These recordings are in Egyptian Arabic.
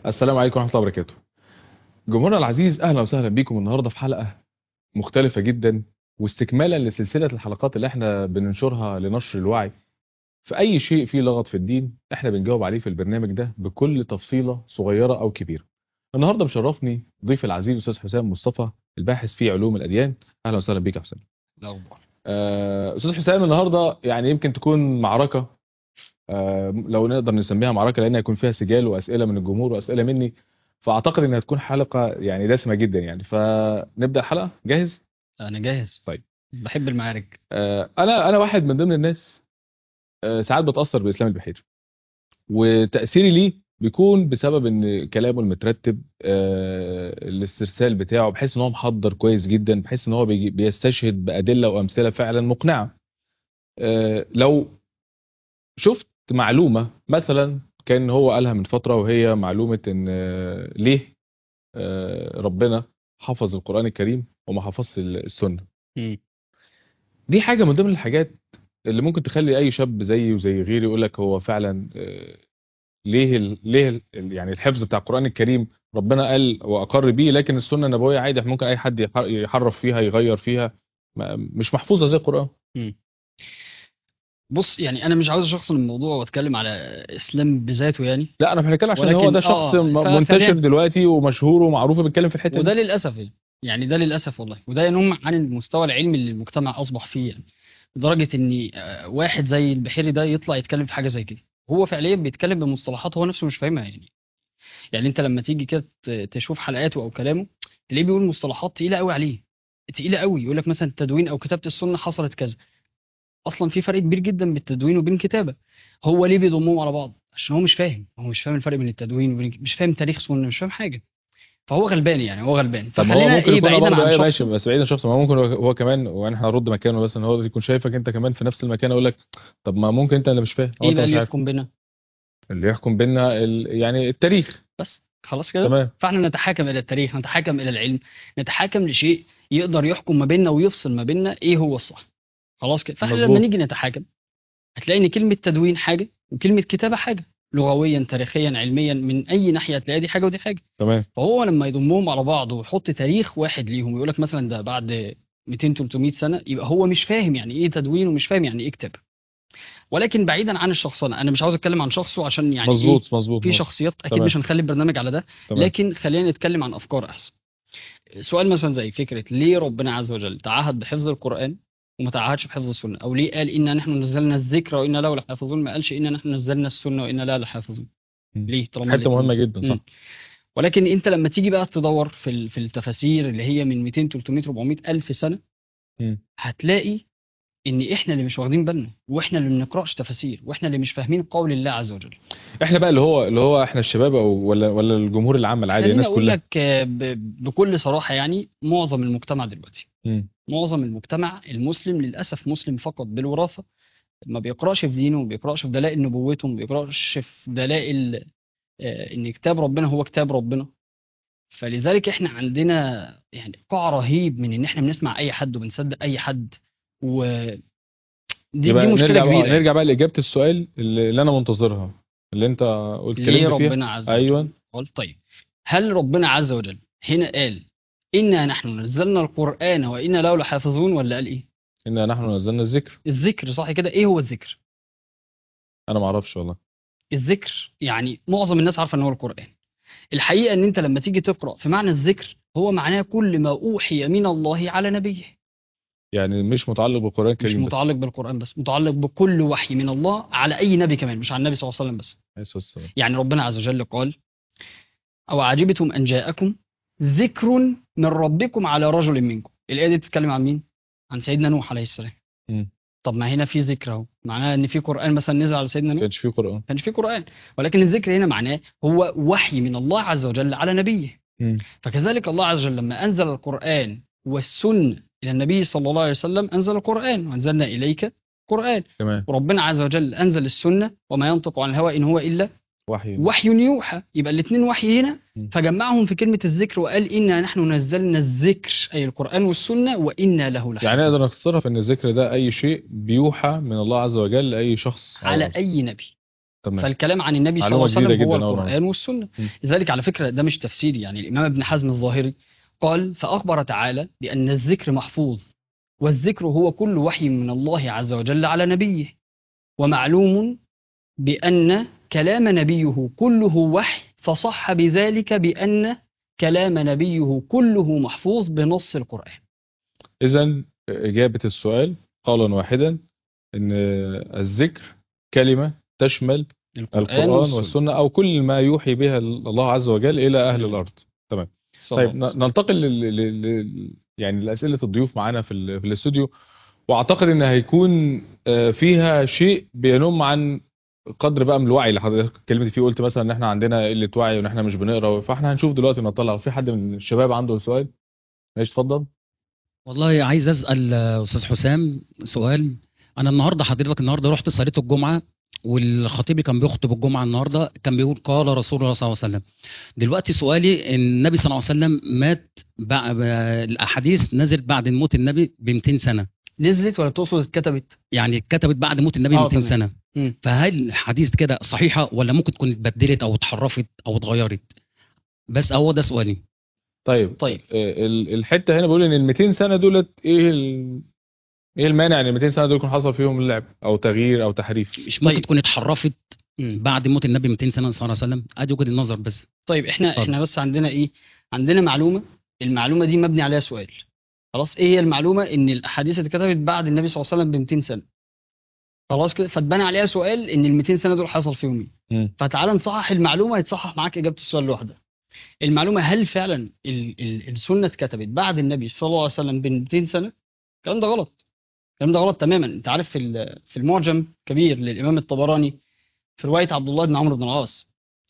السلام عليكم ورحمة الله وبركاته جمهورنا العزيز أهلا وسهلا بكم النهاردة في حلقة مختلفة جدا واستكمالا لسلسلة الحلقات اللي احنا بننشرها لنشر الوعي في أي شيء فيه لغط في الدين احنا بنجاوب عليه في البرنامج ده بكل تفصيلة صغيرة أو كبيرة النهاردة مشرفني ضيف العزيز أستاذ حسام مصطفى الباحث في علوم الأديان أهلا وسهلا بك يا حسام الأخبار آه، أستاذ حسام النهاردة يعني يمكن تكون معركة آه، لو نقدر نسميها معركة لأن هيكون فيها سجال وأسئلة من الجمهور وأسئلة مني فأعتقد إنها تكون حلقة يعني دسمة جدا يعني فنبدأ الحلقة جاهز؟ أنا جاهز طيب. بحب المعارك آه، أنا أنا واحد من ضمن الناس آه، ساعات بتأثر بإسلام البحيري وتأثيري ليه بيكون بسبب ان كلامه المترتب آه، الاسترسال بتاعه بحيث ان هو محضر كويس جدا بحيث ان هو بيجي- بيستشهد بأدلة وأمثلة فعلا مقنعة آه، لو شفت معلومة مثلا كان هو قالها من فترة وهي معلومة ان آه، ليه آه، ربنا حفظ القرآن الكريم وما حفظش السنة مم. دي حاجة من ضمن الحاجات اللي ممكن تخلي اي شاب زيي وزي غيري يقول لك هو فعلا آه، ليه ال ليه ال يعني الحفظ بتاع القرآن الكريم ربنا قال واقر بيه لكن السنة النبوية عادي ممكن اي حد يح- يحرف فيها يغير فيها ما- مش محفوظة زي القرآن بص يعني أنا مش عاوز أشخصن الموضوع وأتكلم على إسلام بذاته يعني لا انا بنتكلم عشان هو ولكن- ده شخص آه، م- ف- منتشر فاهم. دلوقتي ومشهور ومعروف بيتكلم في الحتة وده دي للأسف يعني يعني ده للأسف والله وده ينم عن المستوى العلمي اللي المجتمع أصبح فيه يعني لدرجة إن آه، واحد زي البحيري ده يطلع يتكلم في حاجة زي كده هو فعليا بيتكلم بمصطلحات هو نفسه مش فاهمها يعني يعني أنت لما تيجي كده ت- تشوف حلقاته أو كلامه تلاقيه بيقول مصطلحات تقيلة قوي عليه تقيلة قوي يقول لك مثلا التدوين أو كتابة السنة حصلت كذا اصلا في فرق كبير جدا بين التدوين وبين الكتابه هو ليه بيضمهم على بعض عشان هو مش فاهم هو مش فاهم الفرق بين التدوين وبين مش فاهم تاريخ سنه مش فاهم حاجه فهو غلبان يعني هو غلبان طب ما هو فخلينا ممكن ايه يكون بعيدا برضه عن ايه شخص ماشي بس بعيدا عن شخص ما هو ممكن هو هو كمان وانا احنا هنرد مكانه بس ان هو يكون شايفك انت كمان في نفس المكان اقول لك طب ما ممكن انت اللي مش فاهم أو ايه انت بقى مش اللي عارف يحكم بينا اللي يحكم بينا ال... يعني التاريخ بس خلاص كده تمام فاحنا نتحاكم الى التاريخ نتحاكم الى العلم نتحاكم لشيء يقدر يحكم ما بيننا ويفصل ما بيننا ايه هو الصح خلاص كده فاحنا مظبوط. لما نيجي نتحاكم هتلاقي ان كلمه تدوين حاجه وكلمه كتابه حاجه لغويا تاريخيا علميا من اي ناحيه هتلاقي دي حاجه ودي حاجه تمام فهو لما يضمهم على بعض ويحط تاريخ واحد ليهم ويقول لك مثلا ده بعد 200 300 سنه يبقى هو مش فاهم يعني ايه تدوين ومش فاهم يعني ايه كتابه ولكن بعيدا عن الشخصنه انا مش عاوز اتكلم عن شخصه عشان يعني مظبوط إيه مظبوط في مظبوط. شخصيات اكيد تمام. مش هنخلي البرنامج على ده تمام. لكن خلينا نتكلم عن افكار احسن سؤال مثلا زي فكره ليه ربنا عز وجل تعهد بحفظ القران وما تعهدش بحفظ السنه او ليه قال انا نحن نزلنا الذكر وانا له لحافظون ما قالش انا نحن نزلنا السنه وانا لا لحافظون مم. ليه طالما حته الاتنين- مهمه جدا صح مم. ولكن انت لما تيجي بقى تدور في ال- في التفاسير اللي هي من 200 300 400 الف سنه مم. هتلاقي ان احنا اللي مش واخدين بالنا واحنا اللي ما بنقراش تفاسير واحنا اللي مش فاهمين قول الله عز وجل احنا بقى اللي هو اللي هو احنا الشباب او ولا ولا الجمهور العام العادي خليني الناس اقول كلها لك آه، ب- بكل صراحه يعني معظم المجتمع دلوقتي مم. معظم المجتمع المسلم للاسف مسلم فقط بالوراثه ما بيقراش في دينه ما بيقراش في دلائل نبوته ما بيقراش في دلائل آه، ان كتاب ربنا هو كتاب ربنا فلذلك احنا عندنا يعني قاع رهيب من ان احنا بنسمع اي حد وبنصدق اي حد و دي, يبقى دي مشكله نرجع كبيره بقى نرجع بقى لاجابه السؤال اللي, اللي انا منتظرها اللي انت قلت ليه اتكلمت فيها ربنا عز وجل ايوه قال طيب هل ربنا عز وجل هنا قال إنا نحن نزلنا القرآن وإنا له لحافظون ولا قال إيه؟ انا نحن نزلنا الذكر الذكر صح كده إيه هو الذكر؟ انا ما اعرفش والله الذكر يعني معظم الناس عارفة إن هو القرآن الحقيقة إن أنت لما تيجي تقرأ في معنى الذكر هو معناه كل ما أوحي من الله على نبيه يعني مش متعلق بالقران مش الكريم متعلق بالقرآن بس متعلق بكل وحي من الله على أي نبي كمان مش على النبي صلى الله عليه وسلم بس بس بس بس. يعني ربنا عز وجل قال أو عجبتم أن جاءكم ذكر من ربكم على رجل منكم الآية دي بتتكلم عن مين؟ عن سيدنا نوح عليه السلام مم. طب ما هنا في ذكر اهو معناها ان في قرآن مثلا نزل على سيدنا ما نوح كانش فيه قران ما كانش في قرآن ولكن الذكر هنا معناه هو وحي من الله عز وجل على نبيه مم. فكذلك الله عز وجل لما أنزل القرآن والسنة إلى النبي صلى الله عليه وسلم أنزل القرآن وأنزلنا إليك قرآن تمام وربنا عز وجل أنزل السنة وما ينطق عن الهوى إن هو إلا وحي وحي يوحى يبقى الاثنين وحي هنا م. فجمعهم في كلمة الذكر وقال إنا نحن نزلنا الذكر أي القرآن والسنة وإنا له لحافظون يعني نقدر نختصرها في ان الذكر ده اي شيء بيوحى من الله عز وجل لاي شخص أو- على أي نبي تمام فالكلام عن النبي صلى الله معلومة عليه وسلم جديدة هو جداً أول مرة. القرآن والسنة م. لذلك على فكرة ده مش تفسير يعني الإمام ابن حزم الظاهري قال فأخبر تعالى بأن الذكر محفوظ والذكر هو كل وحي من الله عز وجل على نبيه ومعلوم بأن كلام نبيه كله وحي فصح بذلك بأن كلام نبيه كله محفوظ بنص القرآن اذا اجابه السؤال قولا واحدا ان الذكر كلمه تشمل القران والسنه او كل ما يوحي بها الله عز وجل الى اهل الارض صلى طيب الله عليه ن- ننتقل لل... لل... لل... يعني لاسئله الضيوف معانا في ال... في الاستوديو واعتقد ان هيكون آه، فيها شيء بينم عن قدر بقى من الوعي اللي حضرتك اتكلمت فيه قلت مثلا ان احنا عندنا قله وعي وان احنا مش بنقرا فاحنا هنشوف دلوقتي نطلع في حد من الشباب عنده سؤال ماشي اتفضل والله عايز اسال آه، استاذ حسام سؤال انا النهارده حضرتك النهارده رحت صلاه الجمعه والخطيب كان بيخطب الجمعه النهارده كان بيقول قال رسول الله صلى الله عليه وسلم دلوقتي سؤالي النبي صلى الله عليه وسلم مات بعد الاحاديث نزلت بعد موت النبي ب 200 سنه نزلت ولا تقصد اتكتبت؟ يعني اتكتبت بعد موت النبي ب آه، 200 تمام. سنه مم. فهل الحديث كده صحيحه ولا ممكن تكون اتبدلت او اتحرفت او اتغيرت بس هو ده سؤالي طيب طيب آه، ال- الحته هنا بيقول ان ال 200 سنه دولت ايه ال... ايه المانع ان ال 200 سنه دول يكون حصل فيهم اللعب او تغيير او تحريف مش ممكن طيب. تكون اتحرفت مم. بعد موت النبي 200 سنه صلى الله عليه وسلم ادي وجهه النظر بس طيب احنا اتفضل. احنا بس عندنا ايه عندنا معلومه المعلومه دي مبني عليها سؤال خلاص ايه هي المعلومه ان الاحاديث اتكتبت بعد النبي صلى الله عليه وسلم ب 200 سنه خلاص كده فاتبنى عليها سؤال ان ال 200 سنه دول حصل فيهم ايه مم. فتعال نصحح المعلومه يتصحح معاك اجابه السؤال لوحدها المعلومه هل فعلا ال ال السنه اتكتبت بعد النبي صلى الله عليه وسلم ب 200 سنه الكلام ده غلط الكلام ده غلط تماما انت عارف في ال- في المعجم كبير للامام الطبراني في روايه عبد الله بن عمرو بن العاص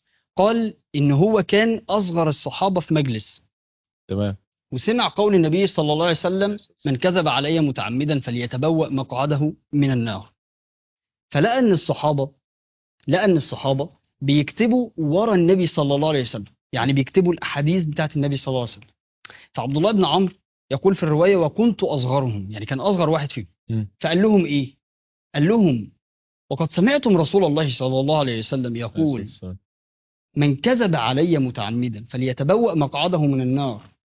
قال ان هو كان اصغر الصحابه في مجلس تمام وسمع قول النبي صلى الله عليه وسلم من كذب علي متعمدا فليتبوأ مقعده من النار فلقى ان الصحابه لقى ان الصحابه بيكتبوا ورا النبي صلى الله عليه وسلم يعني بيكتبوا الاحاديث بتاعت النبي صلى الله عليه وسلم فعبد الله بن عمرو يقول في الروايه وكنت اصغرهم يعني كان اصغر واحد فيهم مم. فقال لهم ايه قال لهم وقد سمعتم رسول الله صلى الله عليه وسلم يقول من كذب علي متعمدا فليتبوأ مقعده من النار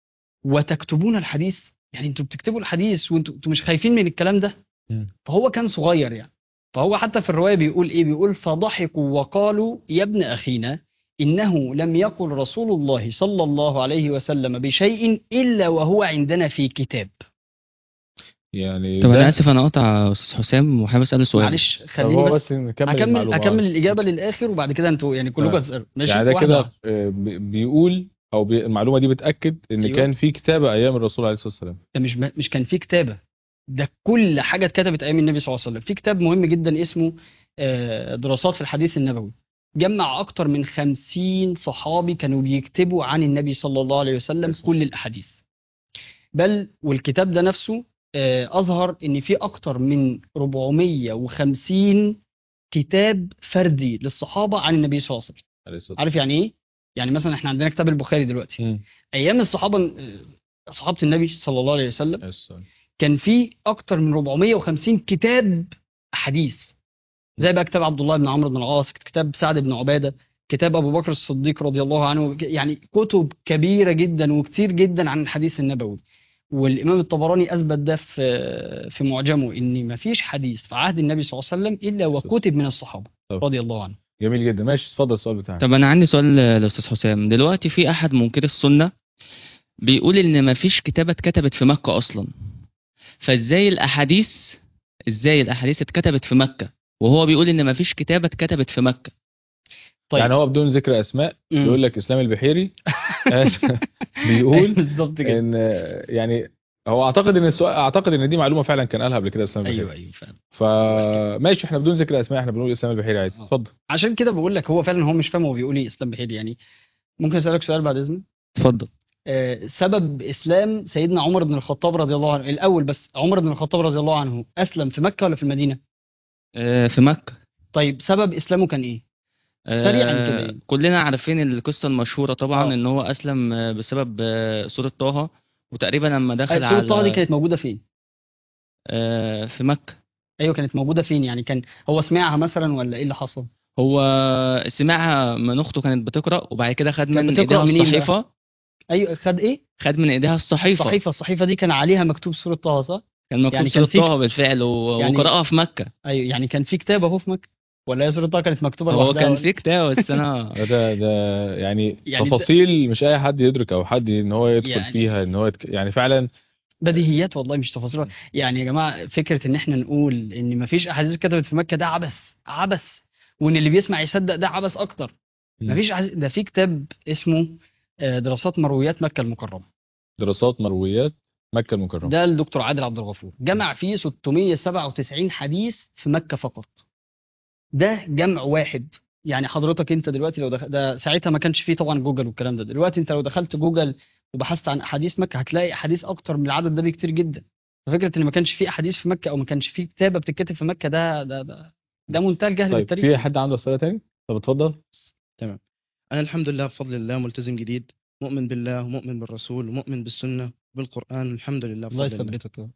وتكتبون الحديث يعني انتوا بتكتبوا الحديث وانتوا انتوا مش خايفين من الكلام ده مم. فهو كان صغير يعني فهو حتى في الرواية بيقول ايه بيقول فضحكوا وقالوا يا ابن اخينا انه لم يقل رسول الله صلى الله عليه وسلم بشيء الا وهو عندنا في كتاب يعني طب ده- انا اسف انا قاطع استاذ حسام وحابب اساله سؤال معلش طب خليني هو بس بس نكمل اكمل المعلومة. اكمل الاجابه للاخر وبعد كده انتوا يعني كلكم تمام. هتسالوا ماشي يعني ده واحدة كده واحدة. آه، بي- بيقول او بي المعلومه دي بتاكد ان أيوة. كان في كتابه ايام الرسول عليه الصلاه والسلام ده مش مش كان في كتابه ده كل حاجه اتكتبت ايام النبي صلى الله عليه وسلم في كتاب مهم جدا اسمه آه، دراسات في الحديث النبوي جمع اكتر من خمسين صحابي كانوا بيكتبوا عن النبي صلى الله عليه وسلم يسوع. كل الاحاديث بل والكتاب ده نفسه آه، اظهر ان في اكتر من 450 كتاب فردي للصحابه عن النبي صلى الله عليه وسلم عليه الصلاه عارف يعني ايه يعني مثلا احنا عندنا كتاب البخاري دلوقتي والسلام. ايام الصحابه آه، صحابه النبي صلى الله عليه وسلم عليه الصلاة والسلام. كان في اكتر من 450 كتاب احاديث زي بقى كتاب عبد الله بن عمرو بن العاص كتاب سعد بن عباده كتاب ابو بكر الصديق رضي الله عنه يعني كتب كبيره جدا وكتير جدا عن الحديث النبوي والامام الطبراني اثبت ده في في معجمه ان ما فيش حديث في عهد النبي صلى الله عليه وسلم الا وكتب من الصحابه طب. رضي الله عنهم جميل جدا ماشي اتفضل السؤال بتاعك طب انا عندي سؤال لاستاذ حسام دلوقتي في احد منكري السنه بيقول ان مفيش كتابه اتكتبت في مكه اصلا فازاي الاحاديث ازاي الاحاديث اتكتبت في مكه وهو بيقول ان مفيش كتابه اتكتبت في مكه طيب يعني هو بدون ذكر اسماء مم. بيقول لك اسلام البحيري بيقول بالظبط كده ان يعني هو اعتقد ان السؤال اعتقد ان دي معلومه فعلا كان قالها قبل كده اسلام البحيري ايوه ايوه فعلا فماشي احنا بدون ذكر اسماء احنا بنقول اسلام البحيري عادي آه. اتفضل عشان كده بقول لك هو فعلا هو مش فاهم هو بيقول ايه اسلام بحيري يعني ممكن اسالك سؤال بعد اذنك اتفضل آه، سبب اسلام سيدنا عمر بن الخطاب رضي الله عنه الاول بس عمر بن الخطاب رضي الله عنه اسلم في مكه ولا في المدينه آه، في مكه طيب سبب اسلامه كان ايه آه، سريعاً كده يعني. كلنا عارفين القصه المشهوره طبعا آه. ان هو اسلم آه، بسبب آه، سوره طه وتقريبا لما دخل آه، سوره على طه دي كانت موجوده فين آه، في مكه ايوه كانت موجوده فين يعني كان هو سمعها مثلا ولا ايه اللي حصل هو سمعها من اخته كانت بتقرا وبعد كده خد كانت من بتقرأ ايديها منين بقى؟ الصحيفه ايوه خد ايه خد من ايديها الصحيفه الصحيفه الصحيفه دي كان عليها مكتوب سوره طه صح كان مكتوب يعني يعني كان في- طه بالفعل و... يعني- وقراها في مكه ايوه يعني كان في كتاب اهو في مكه ولا هي سوره طه كانت مكتوبه هو لوحدها كان ولا- في كتاب بس انا ده ده يعني, يعني تفاصيل مش اي حد يدرك او حد ان هو يدخل يعني- فيها ان هو يتك... يعني فعلا بديهيات والله مش تفاصيل يعني يا جماعه فكره ان احنا نقول ان مفيش احاديث كتبت في مكه ده عبث عبث وان اللي بيسمع يصدق ده عبث اكتر مم. مفيش أحاديث ده في كتاب اسمه آه، دراسات مرويات مكه المكرمه دراسات مرويات مكه المكرمه ده الدكتور عادل عبد الغفور جمع فيه 697 حديث في مكه فقط ده جمع واحد يعني حضرتك انت دلوقتي لو دخل ده ساعتها ما كانش فيه طبعا جوجل والكلام ده دلوقتي انت لو دخلت جوجل وبحثت عن احاديث مكه هتلاقي احاديث اكتر من العدد ده بكتير جدا ففكره ان ما كانش فيه احاديث في مكه او ما كانش فيه كتابه بتتكتب في مكه ده ده ده, ده منتهى الجهل طيب بالتاريخ في حد عنده اسئله تاني طب اتفضل أنا الحمد لله بفضل الله ملتزم جديد مؤمن بالله ومؤمن بالرسول ومؤمن بالسنة بالقرآن الحمد لله الله بفضل الله يثبتك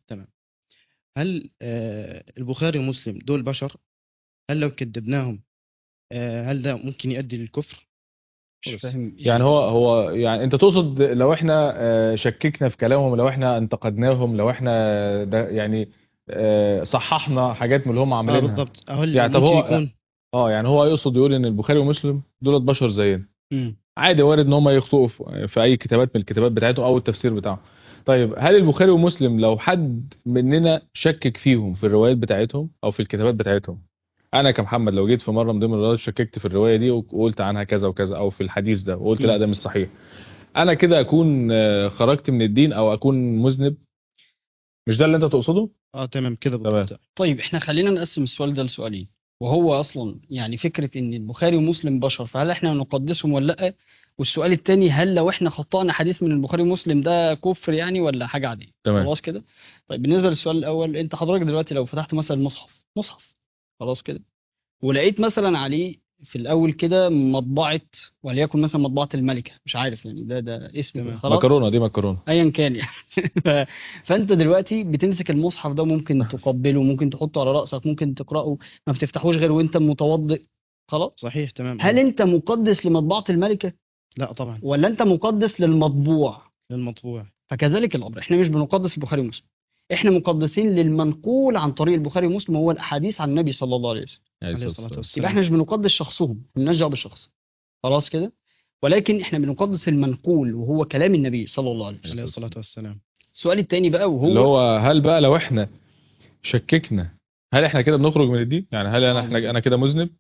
هل آه البخاري ومسلم دول بشر هل لو كذبناهم آه هل ده ممكن يؤدي للكفر مش بس. فاهم يعني هو هو يعني انت تقصد لو احنا آه، شككنا في كلامهم لو احنا انتقدناهم لو احنا ده يعني آه، صححنا حاجات من اللي هم اه عاملينها بالضبط هل يعني طب ممكن هو- يكون اه يعني هو يقصد يقول ان البخاري ومسلم دولت بشر زينا مم. عادي وارد ان هم يخطئوا في في اي كتابات من الكتابات بتاعتهم او التفسير بتاعهم طيب هل البخاري ومسلم لو حد مننا شكك فيهم في الروايات بتاعتهم او في الكتابات بتاعتهم انا كمحمد لو جيت في مره من ضمن المرات شككت في الروايه دي وقلت عنها كذا وكذا او في الحديث ده وقلت م. لا ده مش صحيح انا كده اكون آه، خرجت من الدين او اكون مذنب مش ده اللي انت تقصده اه تمام كده تمام. بالضبط طيب احنا خلينا نقسم السؤال ده لسؤالين وهو اصلا يعني فكره ان البخاري ومسلم بشر فهل احنا نقدسهم ولا لا والسؤال الثاني هل لو احنا خطأنا حديث من البخاري ومسلم ده كفر يعني ولا حاجه عاديه تمام خلاص كده طيب بالنسبه للسؤال الاول انت حضرتك دلوقتي لو فتحت مثلا مصحف مصحف خلاص كده ولقيت مثلا عليه في الاول كده مطبعه وليكن مثلا مطبعه الملكه مش عارف يعني ده ده اسم تمام. خلاص مكرونه دي مكرونه ايا كان يعني ف- فانت دلوقتي بتمسك المصحف ده ممكن تقبله ممكن تحطه على راسك ممكن تقراه ما بتفتحوش غير وانت متوضئ خلاص صحيح تمام هل انت مقدس لمطبعه الملكه لا طبعا ولا انت مقدس للمطبوع للمطبوع فكذلك الامر احنا مش بنقدس البخاري ومسلم احنا مقدسين للمنقول عن طريق البخاري ومسلم وهو الاحاديث عن النبي صلى الله عليه وسلم عليه عليه الصلاة الصلاة والسلام. يبقى احنا مش بنقدس شخصهم مالناش دعوه بالشخص خلاص كده ولكن احنا بنقدس المنقول وهو كلام النبي صلى الله عليه وسلم عليه الصلاة والسلام السؤال الثاني بقى وهو اللي هو هل بقى لو احنا شككنا هل احنا كده بنخرج من الدين يعني هل انا آه، احنا بالظبط. انا كده مذنب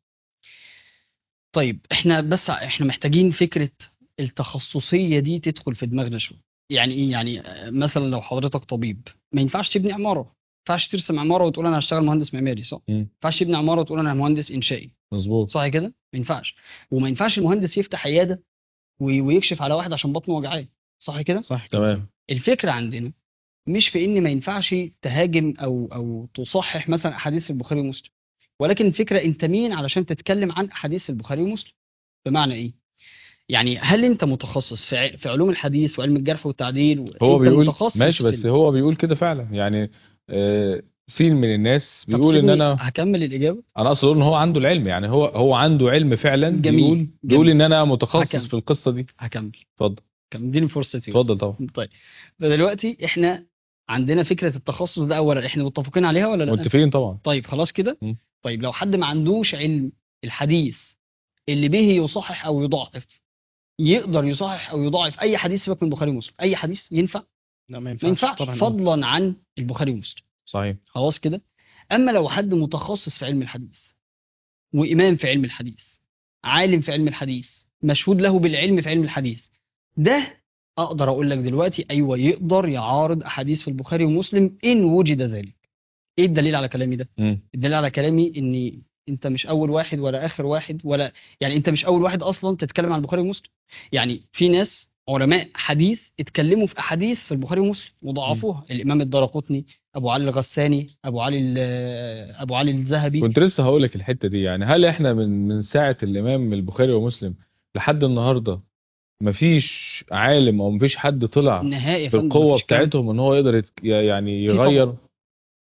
طيب احنا بس احنا محتاجين فكرة التخصصية دي تدخل في دماغنا شوية يعني ايه يعني آه، مثلا لو حضرتك طبيب ما ينفعش تبني عمارة ما ينفعش ترسم عمارة وتقول انا هشتغل مهندس معماري صح ما مم. ينفعش تبني عمارة وتقول انا مهندس انشائي مظبوط صح كده ما ينفعش وما ينفعش المهندس يفتح عيادة وي- ويكشف على واحد عشان بطنه وجعاه صح كده صح كده تمام الفكرة عندنا مش في ان ما ينفعش تهاجم او او تصحح مثلا احاديث البخاري ومسلم ولكن الفكرة انت مين علشان تتكلم عن احاديث البخاري ومسلم بمعنى ايه يعني هل انت متخصص في ع- في علوم الحديث وعلم الجرح والتعديل هو أنت بيقول متخصص ماشي في بس ال- هو بيقول كده فعلا يعني آه، سين من الناس طب بيقول ان سيبني انا هكمل الاجابه انا اقصد اقول ان هو عنده العلم يعني هو هو عنده علم فعلا جميل، بيقول بيقول جميل. ان انا متخصص حكم. في القصه دي هكمل اتفضل كم اديني فرصتي اتفضل طبعا طيب فدلوقتي احنا عندنا فكره التخصص ده اولا احنا متفقين عليها ولا لا متفقين طبعا طيب خلاص كده م. طيب لو حد ما عندوش علم الحديث اللي به يصحح او يضعف يقدر يصحح او يضاعف اي حديث سيبك من البخاري ومسلم اي حديث ينفع لا ما ينفعش, ما ينفعش طبعا فضلا عن البخاري ومسلم صحيح خلاص كده اما لو حد متخصص في علم الحديث وامام في علم الحديث عالم في علم الحديث مشهود له بالعلم في علم الحديث ده اقدر اقول لك دلوقتي ايوه يقدر يعارض احاديث في البخاري ومسلم ان وجد ذلك ايه الدليل على كلامي ده مم. الدليل على كلامي ان انت مش اول واحد ولا اخر واحد ولا يعني انت مش اول واحد اصلا تتكلم عن البخاري ومسلم يعني في ناس علماء حديث اتكلموا في احاديث في البخاري ومسلم وضعفوها الامام الدرقطني ابو علي الغساني ابو علي ال- ابو علي الذهبي كنت لسه هقول لك الحته دي يعني هل احنا من من ساعه الامام البخاري ومسلم لحد النهارده مفيش عالم او مفيش حد طلع نهائي يا فندم، بالقوه مفيش كلام. بتاعتهم ان هو يقدر يتك- يعني طبعاً. يغير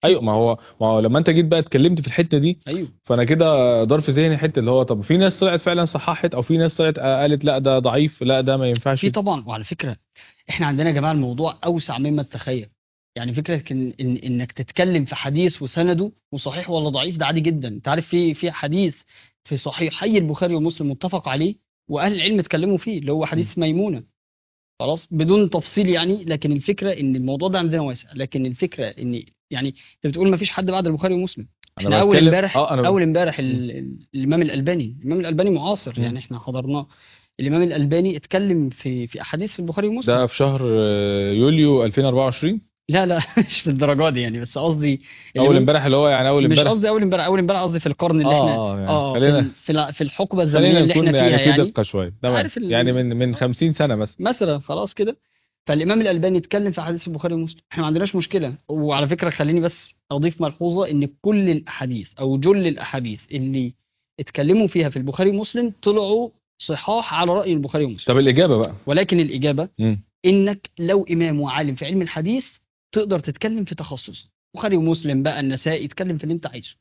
ايوه ما هو ما هو لما انت جيت بقى اتكلمت في الحته دي ايوه فانا كده دار في ذهني حته اللي هو طب في ناس طلعت فعلا صححت او في ناس طلعت قالت لا ده ضعيف لا ده ما ينفعش في طبعا وعلى فكره احنا عندنا يا جماعه الموضوع اوسع مما تتخيل يعني فكره إن, إن انك تتكلم في حديث وسنده وصحيح ولا ضعيف ده عادي جدا انت عارف في في حديث في صحيحي البخاري ومسلم متفق عليه واهل العلم اتكلموا فيه اللي هو حديث ميمونه خلاص بدون تفصيل يعني لكن الفكره ان الموضوع ده عندنا واسع لكن الفكره ان يعني انت بتقول ما فيش حد بعد البخاري ومسلم احنا اول بتكلم- امبارح اه انا اول امبارح ال- ال- الامام الالباني الامام الالباني معاصر مم. يعني احنا حضرناه الامام الالباني اتكلم في في احاديث في البخاري ومسلم ده في شهر آه، يوليو 2024 لا لا مش للدرجه دي يعني بس قصدي اول الإمام- امبارح اللي هو يعني اول مش امبارح قصدي اول امبارح اول امبارح قصدي في القرن اللي احنا اه اه يعني اه في خلينا ال- في الع- في الحقبه الزمنيه خلينا اللي نكون احنا فيها يعني في يعني دقه شويه تمام عارف ال- يعني من من آه. 50 سنه مثلا مثلا خلاص كده فالامام الالباني اتكلم في حديث البخاري ومسلم احنا ما عندناش مشكله وعلى فكره خليني بس اضيف ملحوظه ان كل الاحاديث او جل الاحاديث اللي اتكلموا فيها في البخاري ومسلم طلعوا صحاح على راي البخاري ومسلم طب الاجابه بقى ولكن الاجابه مم. انك لو امام وعالم في علم الحديث تقدر تتكلم في تخصص بخاري ومسلم بقى النسائي اتكلم في اللي انت عايزه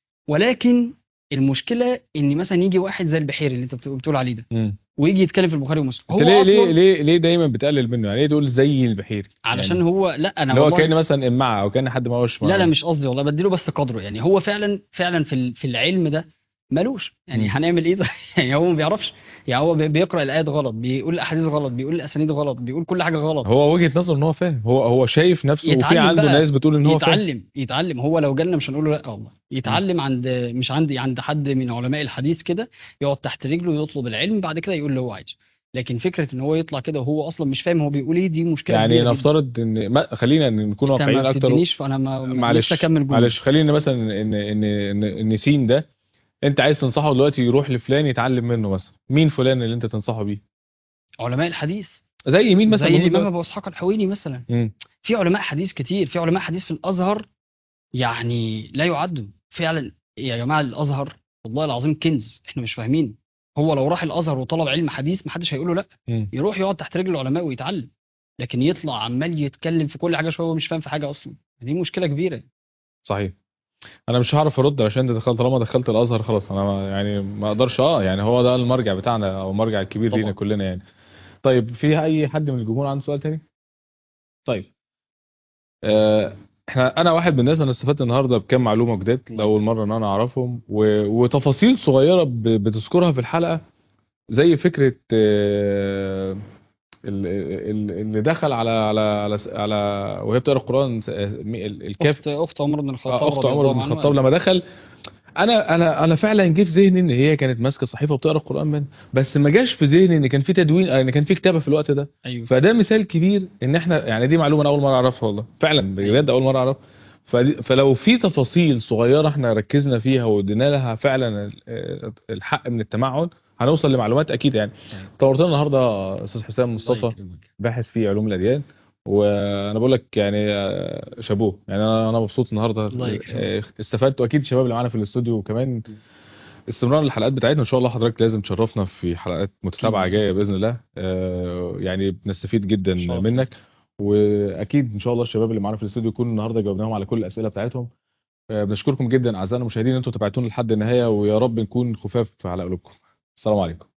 ولكن المشكله ان مثلا يجي واحد زي البحيري اللي انت بت- بتقول عليه ده مم. ويجي يتكلم في البخاري ومسلم انت هو ليه اصلا ليه ليه ليه دايما بتقلل منه يعني ليه تقول زي البحيري علشان يعني هو لا انا اللي هو والله كان مثلا امعه او كان حد ما هوش لا لا مش قصدي والله بديله بس قدره يعني هو فعلا فعلا في ال- في العلم ده ملوش يعني مم. هنعمل ايه ده يعني هو ما بيعرفش يعني هو بي- بيقرا الايات غلط بيقول الاحاديث غلط بيقول الاسانيد غلط بيقول كل حاجه غلط هو وجهه نظره ان هو فاهم هو هو شايف نفسه وفي يتعلم عنده بقى. ناس بتقول ان هو فاهم يتعلم يتعلم هو لو جالنا مش هنقول له لا والله يتعلم عند مش عندي عند حد من علماء الحديث كده يقعد تحت رجله يطلب العلم بعد كده يقول اللي هو عايزه لكن فكره ان هو يطلع كده وهو اصلا مش فاهم هو بيقول ايه دي مشكله يعني كبيرة جداً. نفترض ان ما خلينا نكون انت واقعيين ما اكتر بتدينيش فانا ما ما- معلش لسه اكمل جمله معلش خلينا مثلا ان ان ان ان سين ده انت عايز تنصحه دلوقتي يروح لفلان يتعلم منه مثلا مين فلان اللي انت تنصحه بيه علماء الحديث زي مين مثلا زي موجود الامام دلوقتي؟ ابو اسحاق الحويني مثلا مم. في علماء حديث كتير في علماء حديث في الازهر يعني لا يعدوا فعلا يا جماعه الازهر والله العظيم كنز احنا مش فاهمين هو لو راح الازهر وطلب علم حديث محدش هيقول له لا مم. يروح يقعد تحت رجل العلماء ويتعلم لكن يطلع عمال يتكلم في كل حاجه شويه وهو مش فاهم في حاجه اصلا دي مشكله كبيره صحيح انا مش هعرف ارد عشان انت دخلت طالما دخلت الازهر خلاص انا ما يعني ما اقدرش اه يعني هو ده المرجع بتاعنا او المرجع الكبير طبعا. لينا كلنا يعني طيب في اي حد من الجمهور عنده سؤال تاني طيب آه، احنا انا واحد من الناس انا استفدت النهارده بكام معلومه جداد لاول مره ان انا اعرفهم و... وتفاصيل صغيره ب... بتذكرها في الحلقه زي فكره آه، ال- ال- اللي دخل على على على, على وهي بتقرا القران آه، مي- ال- الكاف اخت اخت عمر بن الخطاب آه، اخت رضي عمر الله بن عنه الخطاب لما دخل انا انا انا فعلا جه في ذهني ان هي كانت ماسكه صحيفه وبتقرا القران من بس ما جاش في ذهني ان كان في تدوين آه، ان كان في كتابه في الوقت ده ايوه فده مثال كبير ان احنا يعني دي معلومه انا اول مره اعرفها والله فعلا بجد اول مره اعرفها فدي- فلو في تفاصيل صغيره احنا ركزنا فيها وادينا لها فعلا ال- آه، الحق من التمعن هنوصل لمعلومات اكيد يعني طورتنا النهارده استاذ حسام مصطفى باحث في علوم الاديان وانا بقول لك يعني آه، شابوه يعني انا انا مبسوط النهارده الله يكرمك. آه، استفدت واكيد الشباب اللي معانا في الاستوديو كمان استمرار الحلقات بتاعتنا ان شاء الله حضرتك لازم تشرفنا في حلقات متتابعه أكيد. جايه باذن الله آه، يعني بنستفيد جدا شرف. منك واكيد ان شاء الله الشباب اللي معانا في الاستوديو يكونوا النهارده جاوبناهم على كل الاسئله بتاعتهم آه، بنشكركم جدا اعزائنا المشاهدين ان انتم تابعتونا لحد النهايه ويا رب نكون خفاف على قلوبكم السلام عليكم